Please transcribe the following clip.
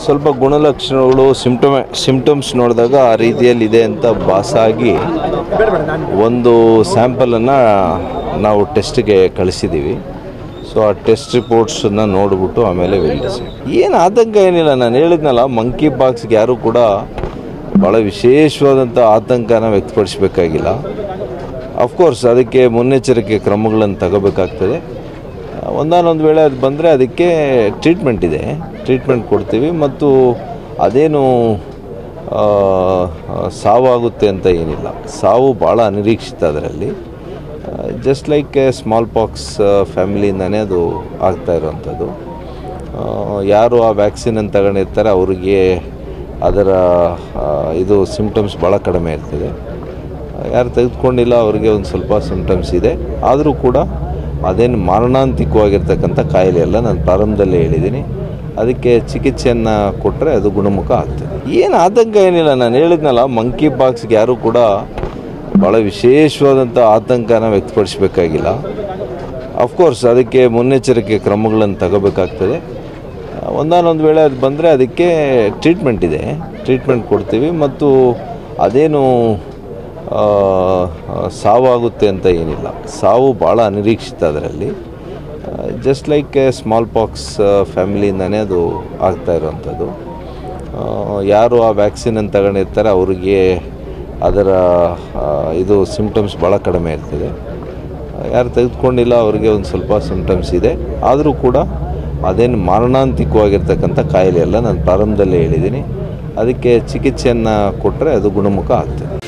ಸ್ವಲ್ಪ ಗುಣಲಕ್ಷಣಗಳು symptom symptoms ನೋಡಿದಾಗ ಆ ರೀತಿಯಲ್ಲಿ ಇದೆ ಅಂತ ಭಾಸಾಗಿ ಒಂದು ಸ್ಯಾಂಪಲನ್ನು ನಾವು ಟೆಸ್ಟ್ಗೆ ಕಳಿಸಿದ್ದೀವಿ ಸೊ ಆ ಟೆಸ್ಟ್ ರಿಪೋರ್ಟ್ಸನ್ನು ನೋಡಿಬಿಟ್ಟು ಆಮೇಲೆ ವೆಲ್ಡಿಸಿ ಏನು ಆತಂಕ ಏನಿಲ್ಲ ನಾನು ಹೇಳಿದ್ನಲ್ಲ ಮಂಕಿ ಬಾಕ್ಸ್ಗೆ ಯಾರೂ ಕೂಡ ಭಾಳ ವಿಶೇಷವಾದಂಥ ಆತಂಕನ ವ್ಯಕ್ತಪಡಿಸಬೇಕಾಗಿಲ್ಲ ಅಫ್ಕೋರ್ಸ್ ಅದಕ್ಕೆ ಮುನ್ನೆಚ್ಚರಿಕೆ ಕ್ರಮಗಳನ್ನು ತಗೋಬೇಕಾಗ್ತದೆ ಒಂದಾನೊಂದು ವೇಳೆ ಅದು ಬಂದರೆ ಅದಕ್ಕೆ ಟ್ರೀಟ್ಮೆಂಟ್ ಇದೆ ಟ್ರೀಟ್ಮೆಂಟ್ ಕೊಡ್ತೀವಿ ಮತ್ತು ಅದೇನು ಆ, ಸಾವಾಗುತ್ತೆ ಅಂತ ಏನಿಲ್ಲ ಸಾವು ಭಾಳ ಅನಿರೀಕ್ಷಿತ ಅದರಲ್ಲಿ just like a smallpox ಫ್ಯಾಮಿಲಿಯಿಂದನೇ ಅದು ಆಗ್ತಾ ಇರೋವಂಥದ್ದು ಆ, ಯಾರು ಆ ವ್ಯಾಕ್ಸಿನನ್ನು ತಗೊಂಡಿರ್ತಾರೆ ಅವರಿಗೆ ಅದರ ಆ, ಇದು ಸಿಂಪ್ಟಮ್ಸ್ ಭಾಳ ಕಡಿಮೆ ಇರ್ತದೆ ಯಾರು ತೆಗೆದುಕೊಂಡಿಲ್ಲ ಅವರಿಗೆ ಒಂದು ಸ್ವಲ್ಪ ಸಿಂಪ್ಟಮ್ಸ್ ಇದೆ ಆದರೂ ಕೂಡ ಅದೇನು ಮಾರಣಾಂತಿಕವಾಗಿರ್ತಕ್ಕಂಥ ಕಾಯಿಲೆ ಅಲ್ಲ ನಾನು ಪ್ರಾರಂಭದಲ್ಲೇ ಹೇಳಿದ್ದೀನಿ ಅದಕ್ಕೆ ಚಿಕಿತ್ಸೆಯನ್ನು ಕೊಟ್ಟರೆ ಅದು ಗುಣಮುಖ ಆಗ್ತದೆ ಏನು ಆತಂಕ ಏನಿಲ್ಲ ನಾನು ಹೇಳಿದ್ನಲ್ಲ ಮಂಕಿ ಬಾಕ್ಸ್ಗೆ ಯಾರೂ ಕೂಡ ಭಾಳ ವಿಶೇಷವಾದಂಥ ಆತಂಕನ ವ್ಯಕ್ತಪಡಿಸಬೇಕಾಗಿಲ್ಲ ಅಫ್ಕೋರ್ಸ್ ಅದಕ್ಕೆ ಮುನ್ನೆಚ್ಚರಿಕೆ ಕ್ರಮಗಳನ್ನು ತಗೋಬೇಕಾಗ್ತದೆ ಒಂದಾನೊಂದು ವೇಳೆ ಅದು ಬಂದರೆ ಅದಕ್ಕೆ ಟ್ರೀಟ್ಮೆಂಟ್ ಇದೆ ಟ್ರೀಟ್ಮೆಂಟ್ ಕೊಡ್ತೀವಿ ಮತ್ತು ಅದೇನು ಆ, ಸಾವಾಗುತ್ತೆ ಅಂತ ಏನಿಲ್ಲ ಸಾವು ಭಾಳ ಅನಿರೀಕ್ಷಿತ ಅದರಲ್ಲಿ just like a smallpox ಫ್ಯಾಮಿಲಿಯಿಂದನೇ ಅದು ಆಗ್ತಾ ಇರೋವಂಥದ್ದು ಆ, ಯಾರು ಆ ವ್ಯಾಕ್ಸಿನನ್ನು ತಗೊಂಡಿರ್ತಾರೆ ಅವರಿಗೆ ಅದರ ಆ, ಇದು ಸಿಂಪ್ಟಮ್ಸ್ ಭಾಳ ಕಡಿಮೆ ಇರ್ತದೆ ಯಾರು ತೆಗೆದುಕೊಂಡಿಲ್ಲ ಅವರಿಗೆ ಒಂದು ಸ್ವಲ್ಪ ಸಿಂಪ್ಟಮ್ಸ್ ಇದೆ ಆದರೂ ಕೂಡ ಅದೇನು ಮಾರಣಾಂತಿಕವಾಗಿರ್ತಕ್ಕಂಥ ಕಾಯಿಲೆ ಅಲ್ಲ ನಾನು ಪ್ರಾರಂಭದಲ್ಲೇ ಹೇಳಿದ್ದೀನಿ ಅದಕ್ಕೆ ಚಿಕಿತ್ಸೆಯನ್ನು ಕೊಟ್ಟರೆ ಅದು ಗುಣಮುಖ ಆಗ್ತದೆ